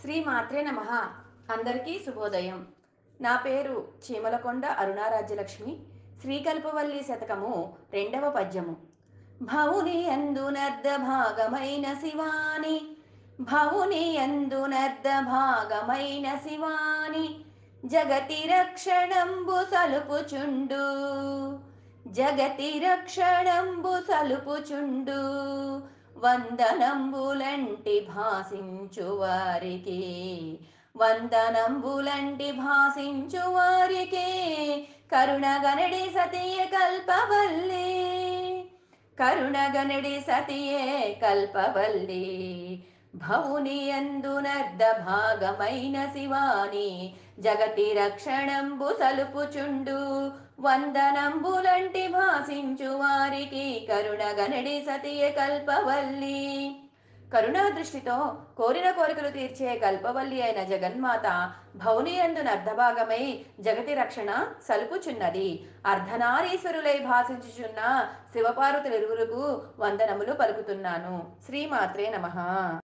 శ్రీ మాత్రే నమ అందరికీ శుభోదయం నా పేరు చీమలకొండ అరుణారాజ్యలక్ష్మి శ్రీకల్పవల్లి శతకము రెండవ పద్యము భవుని అందునర్ధ భాగమైన శివాని భవుని అందునర్ధ భాగమైన శివాని జగతి రక్షణంబు సలుపుచుండు జగతి రక్షణంబు సలుపుచుండు వందనంబులంటి భాసించు వారికి వందనంబులంటి భాసించు వారికి కరుణగనడి సతియ కల్పవల్లి కరుణగనడి సతియే కల్పవల్లి భవుని అందునర్ధ భాగమైన శివాని జగతి రక్షణంబు సలుపుచుండు వందనంబులంటి భాసించు వారికి కరుణగనడి సతియ కల్పవల్లి కరుణా దృష్టితో కోరిన కోరికలు తీర్చే కల్పవల్లి అయిన జగన్మాత భౌని అందున అర్ధభాగమై జగతి రక్షణ సలుపుచున్నది అర్ధనారీశ్వరులై భాషించుచున్న శివపార్వతులిరువురుకు వందనములు పలుకుతున్నాను శ్రీమాత్రే నమః